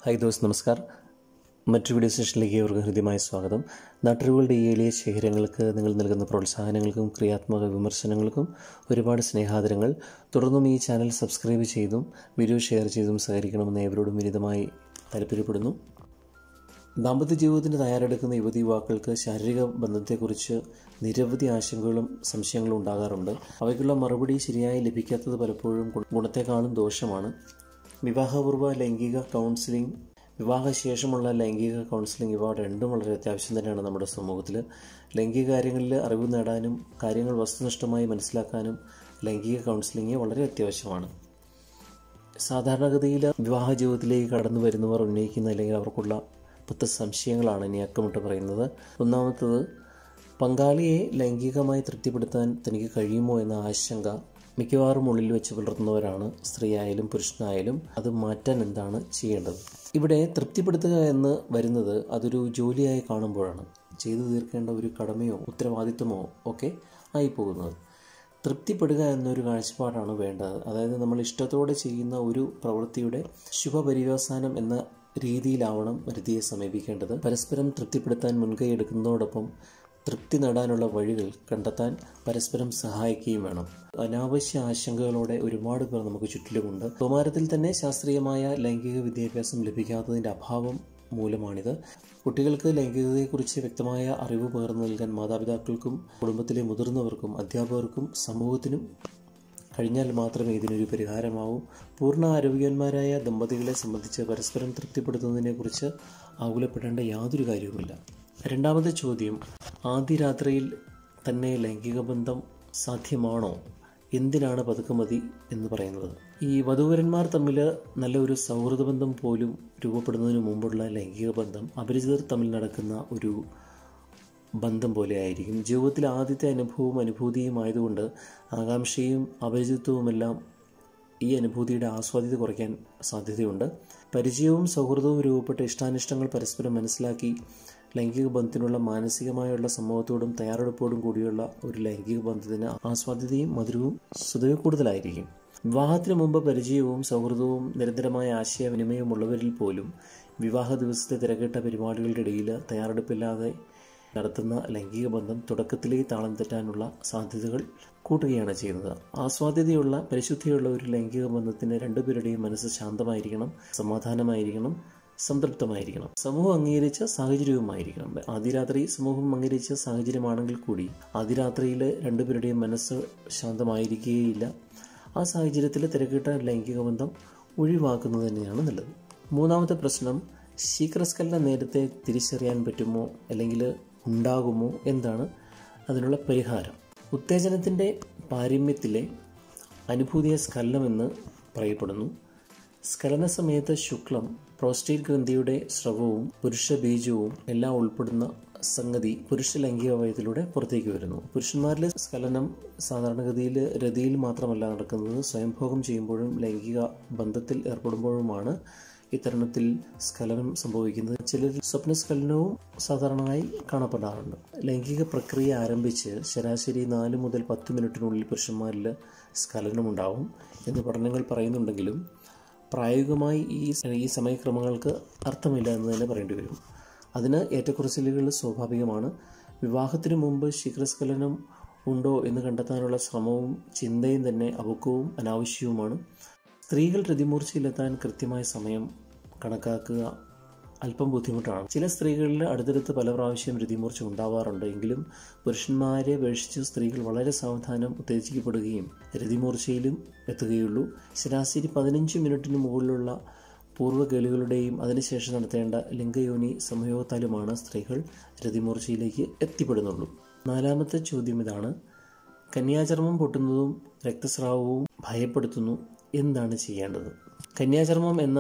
hi those നമസ്കാർ മറ്റൊരു video സെഷനിലേക്ക് ഏവർക്കും ഹൃദ്യമായ സ്വാഗതം നാട്ടറിവുകളുടെ ഈ എളിയ ശേഖരങ്ങൾക്ക് നിങ്ങൾ നൽകുന്ന പ്രോത്സാഹനങ്ങൾക്കും ക്രിയാത്മക വിമർശനങ്ങൾക്കും ഒരുപാട് സ്നേഹാദരങ്ങൾ തുടർന്നും ഈ ചാനൽ സബ്സ്ക്രൈബ് ചെയ്തും വീഡിയോ ഷെയർ ചെയ്തും സഹകരിക്കണമെന്ന് ഏവരോടും വിനിതമായി താല്പര്യപ്പെടുന്നു ദാമ്പത്യ ജീവിതത്തിന് തയ്യാറെടുക്കുന്ന യുവതി യുവാക്കൾക്ക് ശാരീരിക ബന്ധത്തെക്കുറിച്ച് നിരവധി ആശങ്കകളും സംശയങ്ങളും ഉണ്ടാകാറുണ്ട് അവയ്ക്കുള്ള മറുപടി ശരിയായി ലഭിക്കാത്തത് പലപ്പോഴും ഗുണ- ഗുണത്തെക്കാളും ദോഷമാണ് വിവാഹപൂർവ്വ ലൈംഗിക കൗൺസിലിംഗ് വിവാഹശേഷമുള്ള ലൈംഗിക കൗൺസിലിംഗ് ഇവ രണ്ടും വളരെ അത്യാവശ്യം തന്നെയാണ് നമ്മുടെ സമൂഹത്തിൽ ലൈംഗിക കാര്യങ്ങളിൽ അറിവ് നേടാനും കാര്യങ്ങൾ വസ്തുനിഷ്ഠമായി മനസ്സിലാക്കാനും ലൈംഗിക കൗൺസിലിംഗ് വളരെ അത്യാവശ്യമാണ് സാധാരണഗതിയിൽ വിവാഹ ജീവിതത്തിലേക്ക് കടന്നു വരുന്നവർ ഉന്നയിക്കുന്ന അല്ലെങ്കിൽ അവർക്കുള്ള പത്ത് സംശയങ്ങളാണ് ഇനി അക്കമിട്ട് പറയുന്നത് ഒന്നാമത്തത് പങ്കാളിയെ ലൈംഗികമായി തൃപ്തിപ്പെടുത്താൻ തനിക്ക് കഴിയുമോ എന്ന ആശങ്ക മിക്കവാറും ഉള്ളിൽ വെച്ച് പുലർത്തുന്നവരാണ് സ്ത്രീ ആയാലും പുരുഷനായാലും അത് മാറ്റാൻ എന്താണ് ചെയ്യേണ്ടത് ഇവിടെ തൃപ്തിപ്പെടുത്തുക എന്ന് വരുന്നത് അതൊരു ജോലിയായി കാണുമ്പോഴാണ് ചെയ്തു തീർക്കേണ്ട ഒരു കടമയോ ഉത്തരവാദിത്വമോ ഒക്കെ ആയിപ്പോകുന്നത് തൃപ്തിപ്പെടുക എന്നൊരു കാഴ്ചപ്പാടാണ് വേണ്ടത് അതായത് നമ്മൾ ഇഷ്ടത്തോടെ ചെയ്യുന്ന ഒരു പ്രവൃത്തിയുടെ ശുഭപര്യവസാനം എന്ന രീതിയിലാവണം രതിയെ സമീപിക്കേണ്ടത് പരസ്പരം തൃപ്തിപ്പെടുത്താൻ മുൻകൈ എടുക്കുന്നതോടൊപ്പം തൃപ്തി നേടാനുള്ള വഴികൾ കണ്ടെത്താൻ പരസ്പരം സഹായിക്കുകയും വേണം അനാവശ്യ ആശങ്കകളോടെ ഒരുപാട് പേർ നമുക്ക് ചുറ്റിലുമുണ്ട് കൗമാരത്തിൽ തന്നെ ശാസ്ത്രീയമായ ലൈംഗിക വിദ്യാഭ്യാസം ലഭിക്കാത്തതിൻ്റെ അഭാവം മൂലമാണിത് കുട്ടികൾക്ക് ലൈംഗികതയെക്കുറിച്ച് വ്യക്തമായ അറിവ് പകർന്നു നൽകാൻ മാതാപിതാക്കൾക്കും കുടുംബത്തിലെ മുതിർന്നവർക്കും അധ്യാപകർക്കും സമൂഹത്തിനും കഴിഞ്ഞാൽ മാത്രമേ ഇതിനൊരു പരിഹാരമാവൂ പൂർണ്ണ ആരോഗ്യവാന്മാരായ ദമ്പതികളെ സംബന്ധിച്ച് പരസ്പരം തൃപ്തിപ്പെടുത്തുന്നതിനെക്കുറിച്ച് ആകുലപ്പെടേണ്ട യാതൊരു കാര്യവുമില്ല രണ്ടാമത്തെ ചോദ്യം ആദ്യ രാത്രിയിൽ തന്നെ ലൈംഗിക ബന്ധം സാധ്യമാണോ എന്തിനാണ് പതുക്കമതി എന്ന് പറയുന്നത് ഈ വധൂവരന്മാർ തമ്മിൽ നല്ല ഒരു സൗഹൃദ ബന്ധം പോലും രൂപപ്പെടുന്നതിന് മുമ്പുള്ള ലൈംഗിക ബന്ധം അപരിചിതർ തമ്മിൽ നടക്കുന്ന ഒരു ബന്ധം പോലെ ആയിരിക്കും ജീവിതത്തിലെ ആദ്യത്തെ അനുഭവവും അനുഭൂതിയും ആയതുകൊണ്ട് ആകാംക്ഷയും അപരിചിതത്വവുമെല്ലാം ഈ അനുഭൂതിയുടെ ആസ്വാദ്യത കുറയ്ക്കാൻ സാധ്യതയുണ്ട് പരിചയവും സൗഹൃദവും രൂപപ്പെട്ട ഇഷ്ടാനിഷ്ടങ്ങൾ പരസ്പരം മനസ്സിലാക്കി ലൈംഗിക ബന്ധത്തിനുള്ള മാനസികമായുള്ള സമൂഹത്തോടും തയ്യാറെടുപ്പോടും കൂടിയുള്ള ഒരു ലൈംഗിക ബന്ധത്തിന് ആസ്വാദ്യതയും മധുരവും സ്വതവേ കൂടുതലായിരിക്കും വിവാഹത്തിന് മുമ്പ് പരിചയവും സൗഹൃദവും നിരന്തരമായ ആശയവിനിമയവും ഉള്ളവരിൽ പോലും വിവാഹ ദിവസത്തെ തിരക്കിട്ട പരിപാടികളുടെ ഇടയിൽ തയ്യാറെടുപ്പില്ലാതെ നടത്തുന്ന ലൈംഗിക ബന്ധം തുടക്കത്തിലേ താളം തെറ്റാനുള്ള സാധ്യതകൾ കൂട്ടുകയാണ് ചെയ്യുന്നത് ആസ്വാദ്യതയുള്ള പരിശുദ്ധിയുള്ള ഒരു ലൈംഗിക ബന്ധത്തിന് രണ്ടുപേരുടെയും മനസ്സ് ശാന്തമായിരിക്കണം സമാധാനമായിരിക്കണം സംതൃപ്തമായിരിക്കണം സമൂഹം അംഗീകരിച്ച സാഹചര്യവുമായിരിക്കണം ആദ്യരാത്രി സമൂഹം അംഗീകരിച്ച സാഹചര്യമാണെങ്കിൽ കൂടി ആദ്യരാത്രിയിൽ രണ്ടുപേരുടെയും മനസ്സ് ശാന്തമായിരിക്കുകയില്ല ആ സാഹചര്യത്തിൽ തിരക്കിട്ട ലൈംഗിക ബന്ധം ഒഴിവാക്കുന്നത് തന്നെയാണ് നല്ലത് മൂന്നാമത്തെ പ്രശ്നം ശീഘ്രസ്ഖലനം നേരത്തെ തിരിച്ചറിയാൻ പറ്റുമോ അല്ലെങ്കിൽ ഉണ്ടാകുമോ എന്താണ് അതിനുള്ള പരിഹാരം ഉത്തേജനത്തിൻ്റെ പാരമ്യത്തിലെ അനുഭൂതിയെ സ്ഖലനമെന്ന് പറയപ്പെടുന്നു സ്ഖലന സമയത്ത് ശുക്ലം പ്രോസ്റ്റേറ്റ് ഗ്രന്ഥിയുടെ സ്രവവും പുരുഷ ബീജവും എല്ലാം ഉൾപ്പെടുന്ന സംഗതി പുരുഷ ലൈംഗിക വയത്തിലൂടെ പുറത്തേക്ക് വരുന്നു പുരുഷന്മാരിലെ സ്ഖലനം സാധാരണഗതിയിൽ രതിയിൽ മാത്രമല്ല നടക്കുന്നത് സ്വയംഭോഗം ചെയ്യുമ്പോഴും ലൈംഗിക ബന്ധത്തിൽ ഏർപ്പെടുമ്പോഴുമാണ് ഇത്തരണത്തിൽ സ്ഖലനം സംഭവിക്കുന്നത് ചിലർ സ്വപ്നസ്ഖലനവും സാധാരണയായി കാണപ്പെടാറുണ്ട് ലൈംഗിക പ്രക്രിയ ആരംഭിച്ച് ശരാശരി നാല് മുതൽ പത്ത് മിനിറ്റിനുള്ളിൽ പുരുഷന്മാരിൽ സ്ഖലനമുണ്ടാവും എന്ന് പഠനങ്ങൾ പറയുന്നുണ്ടെങ്കിലും പ്രായോഗികമായി ഈ ഈ സമയക്രമങ്ങൾക്ക് അർത്ഥമില്ല എന്ന് തന്നെ പറയേണ്ടി വരും അതിന് ഏറ്റക്കുറച്ചിലുകൾ സ്വാഭാവികമാണ് വിവാഹത്തിനു മുമ്പ് ശീഘ്രസ്ഖലനം ഉണ്ടോ എന്ന് കണ്ടെത്താനുള്ള ശ്രമവും ചിന്തയും തന്നെ അപക്വവും അനാവശ്യവുമാണ് സ്ത്രീകൾ രതിമൂർച്ചയിലെത്താൻ കൃത്യമായ സമയം കണക്കാക്കുക അല്പം ബുദ്ധിമുട്ടാണ് ചില സ്ത്രീകളിൽ അടുത്തടുത്ത് പല പ്രാവശ്യം രതിമൂർച്ച ഉണ്ടാവാറുണ്ട് എങ്കിലും പുരുഷന്മാരെ അപേക്ഷിച്ച് സ്ത്രീകൾ വളരെ സാവധാനം ഉത്തേജിക്കപ്പെടുകയും രതിമൂർച്ചയിലും എത്തുകയുള്ളൂ ശരാശരി പതിനഞ്ച് മിനിറ്റിന് മുകളിലുള്ള പൂർവ്വകേളികളുടെയും അതിനുശേഷം നടത്തേണ്ട ലിംഗയോനി സംയോഗത്താലുമാണ് സ്ത്രീകൾ രതിമൂർച്ചയിലേക്ക് എത്തിപ്പെടുന്നുള്ളൂ നാലാമത്തെ ചോദ്യം ഇതാണ് കന്യാചർമ്മം പൊട്ടുന്നതും രക്തസ്രാവവും ഭയപ്പെടുത്തുന്നു എന്താണ് ചെയ്യേണ്ടത് കന്യാചർമ്മം എന്ന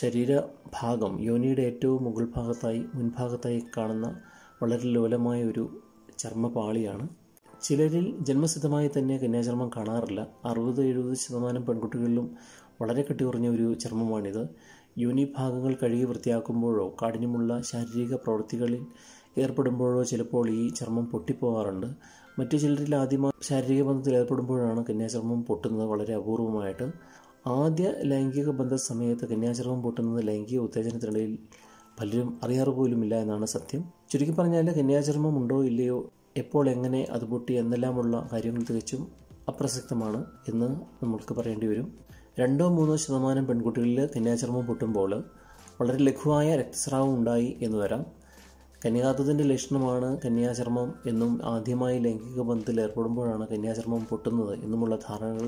ശരീരഭാഗം യോനിയുടെ ഏറ്റവും മുകൾ ഭാഗത്തായി മുൻഭാഗത്തായി കാണുന്ന വളരെ ലോലമായ ഒരു ചർമ്മപാളിയാണ് ചിലരിൽ ജന്മസിദ്ധമായി തന്നെ കന്യാചർമ്മം കാണാറില്ല അറുപത് എഴുപത് ശതമാനം പെൺകുട്ടികളിലും വളരെ കട്ടികുറഞ്ഞ ഒരു ചർമ്മമാണിത് യോനി ഭാഗങ്ങൾ കഴുകി വൃത്തിയാക്കുമ്പോഴോ കാഠിന്യമുള്ള ശാരീരിക പ്രവൃത്തികളിൽ ഏർപ്പെടുമ്പോഴോ ചിലപ്പോൾ ഈ ചർമ്മം പൊട്ടിപ്പോകാറുണ്ട് മറ്റു ചിലരിൽ ആദ്യമായി ശാരീരിക ബന്ധത്തിൽ ഏർപ്പെടുമ്പോഴാണ് കന്യാചർമ്മം പൊട്ടുന്നത് വളരെ അപൂർവമായിട്ട് ആദ്യ ലൈംഗിക ബന്ധ സമയത്ത് കന്യാചർമ്മം പൊട്ടുന്നത് ലൈംഗിക ഉത്തേജനത്തിനിടയിൽ പലരും അറിയാറ് പോലുമില്ല എന്നാണ് സത്യം ചുരുക്കി പറഞ്ഞാൽ കന്യാചർമ്മം ഉണ്ടോ ഇല്ലയോ എപ്പോൾ എങ്ങനെ അത് പൊട്ടി എന്നെല്ലാമുള്ള കാര്യങ്ങൾ തികച്ചും അപ്രസക്തമാണ് എന്ന് നമ്മൾക്ക് പറയേണ്ടി വരും രണ്ടോ മൂന്നോ ശതമാനം പെൺകുട്ടികളിൽ കന്യാചർമ്മം പൊട്ടുമ്പോൾ വളരെ ലഘുവായ രക്തസ്രാവം ഉണ്ടായി എന്ന് വരാം കന്യാകാത്വത്തിൻ്റെ ലക്ഷണമാണ് കന്യാചർമ്മം എന്നും ആദ്യമായി ലൈംഗിക ബന്ധത്തിൽ ഏർപ്പെടുമ്പോഴാണ് കന്യാചർമ്മം പൊട്ടുന്നത് എന്നുമുള്ള ധാരണകൾ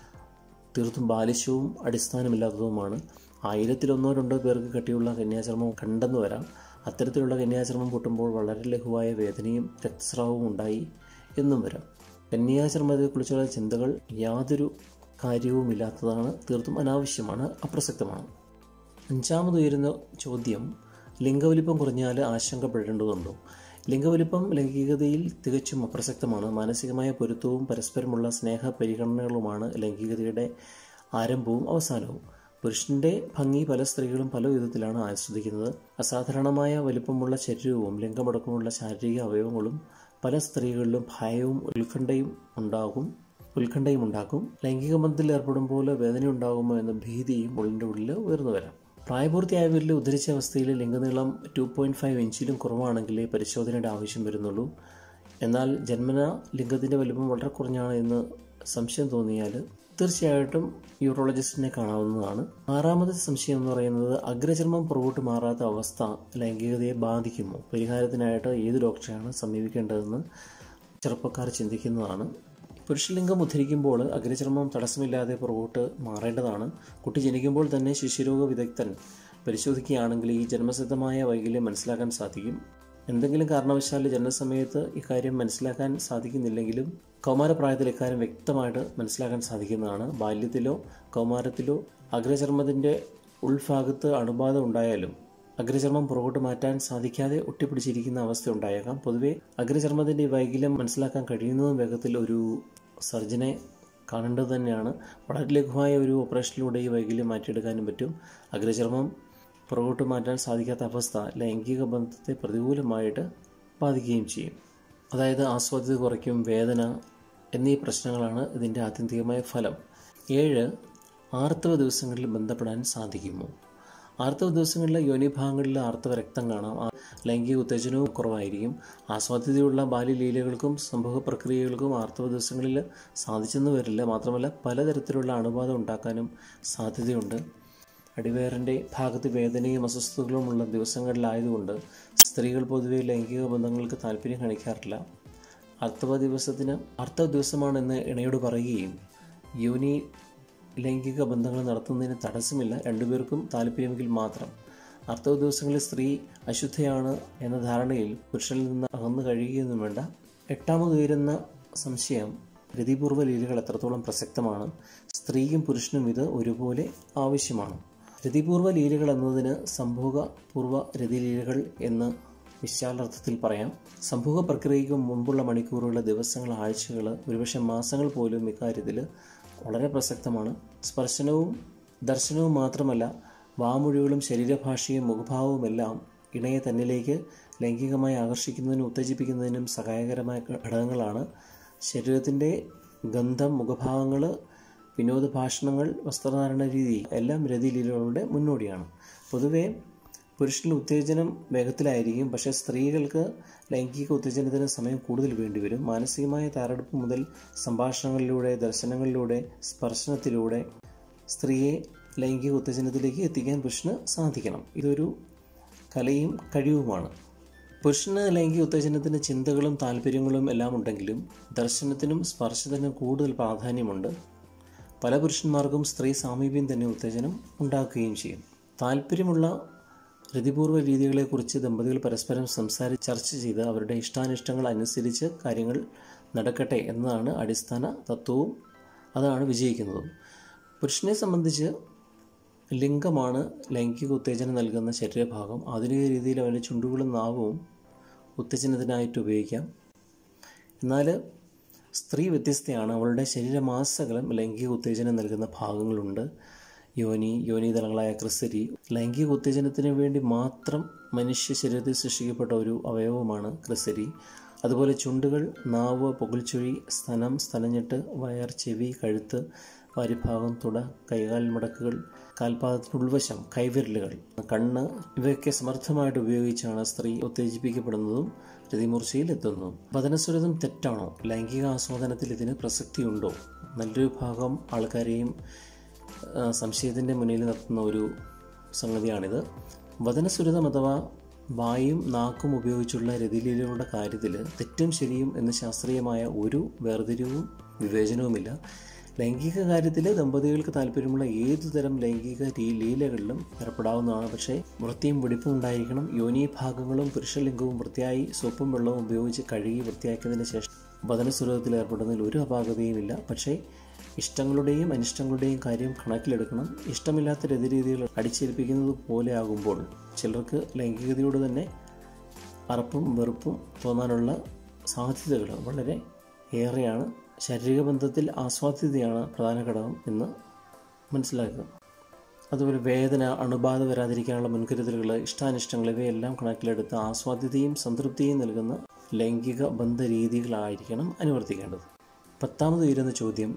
തീർത്തും ബാലിശവും അടിസ്ഥാനമില്ലാത്തതുമാണ് ആയിരത്തിലൊന്നോ രണ്ടോ പേർക്ക് കട്ടിയുള്ള കന്യാചർമ്മം കണ്ടെന്ന് വരാം അത്തരത്തിലുള്ള കന്യാചർമ്മം പൊട്ടുമ്പോൾ വളരെ ലഘുവായ വേദനയും രക്തസ്രാവവും ഉണ്ടായി എന്നും വരാം കന്യാചർമ്മത്തെക്കുറിച്ചുള്ള ചിന്തകൾ യാതൊരു കാര്യവുമില്ലാത്തതാണ് തീർത്തും അനാവശ്യമാണ് അപ്രസക്തമാണ് അഞ്ചാമത് ഉയരുന്ന ചോദ്യം ലിംഗവലിപ്പം കുറഞ്ഞാൽ ആശങ്കപ്പെടേണ്ടതുണ്ടോ ലിംഗവലിപ്പം ലൈംഗികതയിൽ തികച്ചും അപ്രസക്തമാണ് മാനസികമായ പൊരുത്തവും പരസ്പരമുള്ള സ്നേഹ പരിഗണനകളുമാണ് ലൈംഗികതയുടെ ആരംഭവും അവസാനവും പുരുഷന്റെ ഭംഗി പല സ്ത്രീകളും പല വിധത്തിലാണ് ആസ്വദിക്കുന്നത് അസാധാരണമായ വലിപ്പമുള്ള ശരീരവും ലിംഗമടക്കമുള്ള ശാരീരിക അവയവങ്ങളും പല സ്ത്രീകളിലും ഭയവും ഉത്കണ്ഠയും ഉണ്ടാകും ഉത്കണ്ഠയും ഉണ്ടാക്കും ലൈംഗിക ബന്ധത്തിൽ ഏർപ്പെടുമ്പോൾ വേദന ഉണ്ടാകുമോ എന്ന ഭീതിയും ഉള്ളിൻ്റെ ഉള്ളിൽ ഉയർന്നു വരാം പ്രായപൂർത്തിയായവരിൽ ഉദ്ധരിച്ച അവസ്ഥയിൽ ലിംഗനീളം ടു പോയിൻറ്റ് ഫൈവ് ഇഞ്ചിലും കുറവാണെങ്കിലേ പരിശോധനയുടെ ആവശ്യം വരുന്നുള്ളൂ എന്നാൽ ജന്മന ലിംഗത്തിൻ്റെ വലിപ്പം വളരെ കുറഞ്ഞാണ് എന്ന് സംശയം തോന്നിയാൽ തീർച്ചയായിട്ടും യൂറോളജിസ്റ്റിനെ കാണാവുന്നതാണ് ആറാമത്തെ സംശയം എന്ന് പറയുന്നത് അഗ്രചർമ്മം പുറകോട്ട് മാറാത്ത അവസ്ഥ ലൈംഗികതയെ ബാധിക്കുമോ പരിഹാരത്തിനായിട്ട് ഏത് ഡോക്ടറെയാണ് സമീപിക്കേണ്ടതെന്ന് ചെറുപ്പക്കാർ ചിന്തിക്കുന്നതാണ് പുരുഷലിംഗം ഉദ്ധരിക്കുമ്പോൾ അഗ്രചർമ്മം തടസ്സമില്ലാതെ പുറകോട്ട് മാറേണ്ടതാണ് കുട്ടി ജനിക്കുമ്പോൾ തന്നെ ശിശുരോഗ വിദഗ്ധൻ പരിശോധിക്കുകയാണെങ്കിൽ ഈ ജന്മസിദ്ധമായ വൈകല്യം മനസ്സിലാക്കാൻ സാധിക്കും എന്തെങ്കിലും കാരണവശാൽ ജനനസമയത്ത് ഇക്കാര്യം മനസ്സിലാക്കാൻ സാധിക്കുന്നില്ലെങ്കിലും കൗമാരപ്രായത്തിൽ ഇക്കാര്യം വ്യക്തമായിട്ട് മനസ്സിലാക്കാൻ സാധിക്കുന്നതാണ് ബാല്യത്തിലോ കൗമാരത്തിലോ അഗ്രചർമ്മത്തിൻ്റെ ഉൾഭാഗത്ത് അണുബാധ ഉണ്ടായാലും അഗ്രചർമ്മം പുറകോട്ട് മാറ്റാൻ സാധിക്കാതെ ഒട്ടിപ്പിടിച്ചിരിക്കുന്ന അവസ്ഥ ഉണ്ടായേക്കാം പൊതുവെ അഗ്രചർമ്മത്തിൻ്റെ വൈകല്യം മനസ്സിലാക്കാൻ കഴിയുന്നതും വേഗത്തിൽ ഒരു സർജനെ കാണേണ്ടത് തന്നെയാണ് വളരെ ലഘുവായ ഒരു ഓപ്പറേഷനിലൂടെ ഈ വൈകല്യം മാറ്റിയെടുക്കാനും പറ്റും അഗ്രചർമ്മം പുറകോട്ട് മാറ്റാൻ സാധിക്കാത്ത അവസ്ഥ ലൈംഗിക ബന്ധത്തെ പ്രതികൂലമായിട്ട് ബാധിക്കുകയും ചെയ്യും അതായത് ആസ്വാദ്യത കുറയ്ക്കും വേദന എന്നീ പ്രശ്നങ്ങളാണ് ഇതിൻ്റെ ആത്യന്തികമായ ഫലം ഏഴ് ആർത്തവ ദിവസങ്ങളിൽ ബന്ധപ്പെടാൻ സാധിക്കുമോ ആർത്തവ ദിവസങ്ങളിൽ യോനിഭാഗങ്ങളിൽ ആർത്തവ രക്തം കാണാം ആ ലൈംഗിക ഉത്തേജനവും കുറവായിരിക്കും ആസ്വാദ്യതയുള്ള ബാല്യലീലകൾക്കും സംഭവ പ്രക്രിയകൾക്കും ആർത്തവ ദിവസങ്ങളിൽ സാധിച്ചെന്ന് വരില്ല മാത്രമല്ല പലതരത്തിലുള്ള അണുബാധ ഉണ്ടാക്കാനും സാധ്യതയുണ്ട് അടിവയറിൻ്റെ ഭാഗത്ത് വേദനയും അസ്വസ്ഥതകളുമുള്ള ദിവസങ്ങളിലായതുകൊണ്ട് സ്ത്രീകൾ പൊതുവെ ലൈംഗിക ബന്ധങ്ങൾക്ക് താല്പര്യം കാണിക്കാറില്ല ആർത്തവ ദിവസത്തിന് ആർത്തവ ദിവസമാണെന്ന് ഇണയോട് പറയുകയും യോനി ലൈംഗിക ബന്ധങ്ങൾ നടത്തുന്നതിന് തടസ്സമില്ല രണ്ടുപേർക്കും താല്പര്യമെങ്കിൽ മാത്രം ആർത്തവ ദിവസങ്ങളിൽ സ്ത്രീ അശുദ്ധയാണ് എന്ന ധാരണയിൽ പുരുഷനിൽ നിന്ന് അകന്നു കഴിയുകയൊന്നും വേണ്ട എട്ടാമത് ഉയരുന്ന സംശയം രതിപൂർവ്വ ലീലകൾ എത്രത്തോളം പ്രസക്തമാണ് സ്ത്രീയും പുരുഷനും ഇത് ഒരുപോലെ ആവശ്യമാണ് രതിപൂർവ്വ ലീലകൾ എന്നതിന് സംഭോഗ പൂർവ്വ രതിലീലകൾ എന്ന് വിശാലർത്ഥത്തിൽ പറയാം സംഭോഗ പ്രക്രിയയ്ക്ക് മുമ്പുള്ള മണിക്കൂറുകൾ ദിവസങ്ങൾ ആഴ്ചകൾ ഒരുപക്ഷെ മാസങ്ങൾ പോലും ഇക്കാര്യത്തിൽ വളരെ പ്രസക്തമാണ് സ്പർശനവും ദർശനവും മാത്രമല്ല വാമൊഴികളും ശരീരഭാഷയും മുഖഭാവവുമെല്ലാം ഇണയെ തന്നിലേക്ക് ലൈംഗികമായി ആകർഷിക്കുന്നതിനും ഉത്തേജിപ്പിക്കുന്നതിനും സഹായകരമായ ഘടകങ്ങളാണ് ശരീരത്തിൻ്റെ ഗന്ധം മുഖഭാവങ്ങൾ വിനോദ ഭാഷണങ്ങൾ വസ്ത്രധാരണ രീതി എല്ലാം രതിലീലകളുടെ മുന്നോടിയാണ് പൊതുവേ പുരുഷനിൽ ഉത്തേജനം വേഗത്തിലായിരിക്കും പക്ഷേ സ്ത്രീകൾക്ക് ലൈംഗിക ഉത്തേജനത്തിന് സമയം കൂടുതൽ വേണ്ടിവരും മാനസികമായ തയ്യാറെടുപ്പ് മുതൽ സംഭാഷണങ്ങളിലൂടെ ദർശനങ്ങളിലൂടെ സ്പർശനത്തിലൂടെ സ്ത്രീയെ ലൈംഗിക ഉത്തേജനത്തിലേക്ക് എത്തിക്കാൻ പുരുഷന് സാധിക്കണം ഇതൊരു കലയും കഴിവുമാണ് പുരുഷന് ലൈംഗിക ഉത്തേജനത്തിന് ചിന്തകളും താല്പര്യങ്ങളും എല്ലാം ഉണ്ടെങ്കിലും ദർശനത്തിനും സ്പർശത്തിനും കൂടുതൽ പ്രാധാന്യമുണ്ട് പല പുരുഷന്മാർക്കും സ്ത്രീ സാമീപ്യം തന്നെ ഉത്തേജനം ഉണ്ടാക്കുകയും ചെയ്യും താല്പര്യമുള്ള രതിപൂർവ്വ രീതികളെക്കുറിച്ച് ദമ്പതികൾ പരസ്പരം സംസാരിച്ച് ചർച്ച ചെയ്ത് അവരുടെ ഇഷ്ടാനിഷ്ടങ്ങൾ അനുസരിച്ച് കാര്യങ്ങൾ നടക്കട്ടെ എന്നതാണ് അടിസ്ഥാന തത്വവും അതാണ് വിജയിക്കുന്നതും പുരുഷനെ സംബന്ധിച്ച് ലിംഗമാണ് ലൈംഗിക ഉത്തേജനം നൽകുന്ന ശരീരഭാഗം ആധുനിക രീതിയിൽ അവൻ്റെ ചുണ്ടുകളും നാവും ഉത്തേജനത്തിനായിട്ട് ഉപയോഗിക്കാം എന്നാൽ സ്ത്രീ വ്യത്യസ്തയാണ് അവളുടെ ശരീരമാസകലം ലൈംഗിക ഉത്തേജനം നൽകുന്ന ഭാഗങ്ങളുണ്ട് യോനി യോനിതലങ്ങളായ ക്രിസരി ലൈംഗിക ഉത്തേജനത്തിന് വേണ്ടി മാത്രം മനുഷ്യ ശരീരത്തിൽ സൃഷ്ടിക്കപ്പെട്ട ഒരു അവയവമാണ് ക്രിസരി അതുപോലെ ചുണ്ടുകൾ നാവ് പുകൽച്ചുഴി സ്തനം സ്തനഞ്ഞെട്ട് വയർ ചെവി കഴുത്ത് വാരിഭാഗം തുട കൈകാൽ മടക്കുകൾ കാൽപാദത്തിന് ഉൾവശം കൈവിരലുകൾ കണ്ണ് ഇവയൊക്കെ സമർത്ഥമായിട്ട് ഉപയോഗിച്ചാണ് സ്ത്രീ ഉത്തേജിപ്പിക്കപ്പെടുന്നതും രതിമൂർച്ചയിൽ എത്തുന്നതും വചനസ്വരതം തെറ്റാണോ ലൈംഗിക ആസ്വാദനത്തിൽ ഇതിന് പ്രസക്തിയുണ്ടോ നല്ലൊരു ഭാഗം ആൾക്കാരെയും ആ, സംശയത്തിൻ്റെ മുന്നിൽ നിർത്തുന്ന ഒരു സംഗതിയാണിത് വചനസുരതം അഥവാ വായും നാക്കും ഉപയോഗിച്ചുള്ള രതിലീലകളുടെ കാര്യത്തിൽ തെറ്റും ശരിയും എന്ന് ശാസ്ത്രീയമായ ഒരു വേർതിരിവും വിവേചനവുമില്ല ലൈംഗിക കാര്യത്തിൽ ദമ്പതികൾക്ക് താല്പര്യമുള്ള ഏതു തരം ലൈംഗിക രീ- ലീലകളിലും ഏർപ്പെടാവുന്നതാണ് പക്ഷേ വൃത്തിയും വെടിപ്പും ഉണ്ടായിരിക്കണം യോനി ഭാഗങ്ങളും പുരുഷലിംഗവും വൃത്തിയായി സോപ്പും വെള്ളവും ഉപയോഗിച്ച് കഴുകി വൃത്തിയാക്കിയതിന് ശേഷം വചനസുരതത്തിൽ ഏർപ്പെടുന്നതിൽ ഒരു അപാകതയുമില്ല പക്ഷേ ഇഷ്ടങ്ങളുടെയും അനിഷ്ടങ്ങളുടെയും കാര്യം കണക്കിലെടുക്കണം ഇഷ്ടമില്ലാത്ത രതിരീതികൾ അടിച്ചേൽപ്പിക്കുന്നത് പോലെ ആകുമ്പോൾ ചിലർക്ക് ലൈംഗികതയോട് തന്നെ അറപ്പും വെറുപ്പും തോന്നാനുള്ള സാധ്യതകൾ വളരെ ഏറെയാണ് ശാരീരിക ബന്ധത്തിൽ ആസ്വാദ്യതയാണ് പ്രധാന ഘടകം എന്ന് മനസ്സിലാക്കുക അതുപോലെ വേദന അണുബാധ വരാതിരിക്കാനുള്ള മുൻകരുതലുകൾ ഇഷ്ടാനിഷ്ടങ്ങൾ ഇവയെല്ലാം കണക്കിലെടുത്ത് ആസ്വാദ്യതയും സംതൃപ്തിയും നൽകുന്ന ലൈംഗിക ബന്ധരീതികളായിരിക്കണം അനുവർത്തിക്കേണ്ടത് പത്താമത് ഉയരുന്ന ചോദ്യം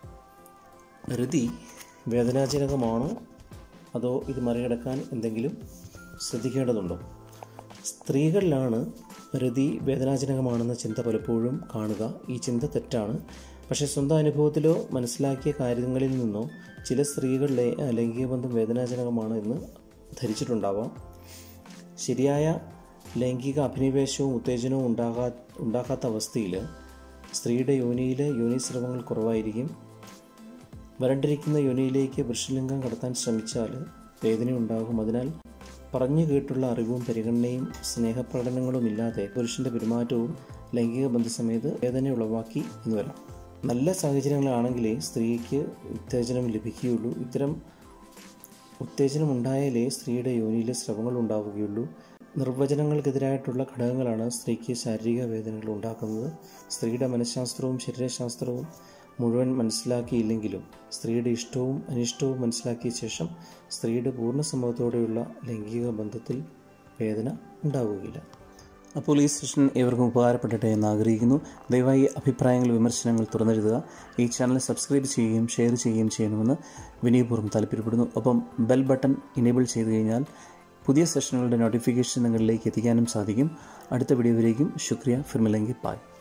രതി വേദനാജനകമാണോ അതോ ഇത് മറികടക്കാൻ എന്തെങ്കിലും ശ്രദ്ധിക്കേണ്ടതുണ്ടോ സ്ത്രീകളിലാണ് രതി വേദനാജനകമാണെന്ന ചിന്ത പലപ്പോഴും കാണുക ഈ ചിന്ത തെറ്റാണ് പക്ഷേ സ്വന്തം അനുഭവത്തിലോ മനസ്സിലാക്കിയ കാര്യങ്ങളിൽ നിന്നോ ചില സ്ത്രീകളിലെ ആ, ലൈംഗിക ബന്ധം വേദനാജനകമാണ് എന്ന് ധരിച്ചിട്ടുണ്ടാവാം ശരിയായ ലൈംഗിക അഭിനിവേശവും ഉത്തേജനവും ഉണ്ടാകാ ഉണ്ടാക്കാത്ത അവസ്ഥയിൽ സ്ത്രീയുടെ യോനിയിൽ യോനിസ്രവങ്ങൾ കുറവായിരിക്കും വരണ്ടിരിക്കുന്ന യോനിയിലേക്ക് പുരുഷലിംഗം കടത്താൻ ശ്രമിച്ചാൽ വേദന ഉണ്ടാകും അതിനാൽ പറഞ്ഞു കേട്ടുള്ള അറിവും പരിഗണനയും സ്നേഹപ്രകടനങ്ങളും ഇല്ലാതെ പുരുഷന്റെ പെരുമാറ്റവും ലൈംഗിക ബന്ധസമയത്ത് വേദന ഉളവാക്കി എന്ന് വരാം നല്ല സാഹചര്യങ്ങളാണെങ്കിലേ സ്ത്രീക്ക് ഉത്തേജനം ലഭിക്കുകയുള്ളൂ ഇത്തരം ഉത്തേജനം ഉണ്ടായാലേ സ്ത്രീയുടെ യോനിയിലെ സ്രവങ്ങൾ ഉണ്ടാവുകയുള്ളൂ നിർവചനങ്ങൾക്കെതിരായിട്ടുള്ള ഘടകങ്ങളാണ് സ്ത്രീക്ക് ശാരീരിക വേദനകൾ ഉണ്ടാക്കുന്നത് സ്ത്രീയുടെ മനഃശാസ്ത്രവും ശരീരശാസ്ത്രവും മുഴുവൻ മനസ്സിലാക്കിയില്ലെങ്കിലും സ്ത്രീയുടെ ഇഷ്ടവും അനിഷ്ടവും മനസ്സിലാക്കിയ ശേഷം സ്ത്രീയുടെ പൂർണ്ണ സമ്മതത്തോടെയുള്ള ലൈംഗിക ബന്ധത്തിൽ വേദന ഉണ്ടാവുകയില്ല അപ്പോൾ ഈ സെഷൻ ഏവർക്കും ഉപകാരപ്പെടട്ടെ എന്ന് ആഗ്രഹിക്കുന്നു ദയവായി അഭിപ്രായങ്ങൾ വിമർശനങ്ങൾ തുറന്നെഴുതുക ഈ ചാനൽ സബ്സ്ക്രൈബ് ചെയ്യുകയും ഷെയർ ചെയ്യുകയും ചെയ്യണമെന്ന് വിനയപൂർവ്വം താല്പര്യപ്പെടുന്നു ഒപ്പം ബെൽ ബട്ടൺ ഇനേബിൾ ചെയ്തു കഴിഞ്ഞാൽ പുതിയ സെഷനുകളുടെ നോട്ടിഫിക്കേഷൻ നിങ്ങളിലേക്ക് എത്തിക്കാനും സാധിക്കും അടുത്ത വീഡിയോയിലേക്കും ശുക്രിയ ഫിർമിലെങ്കി പായ്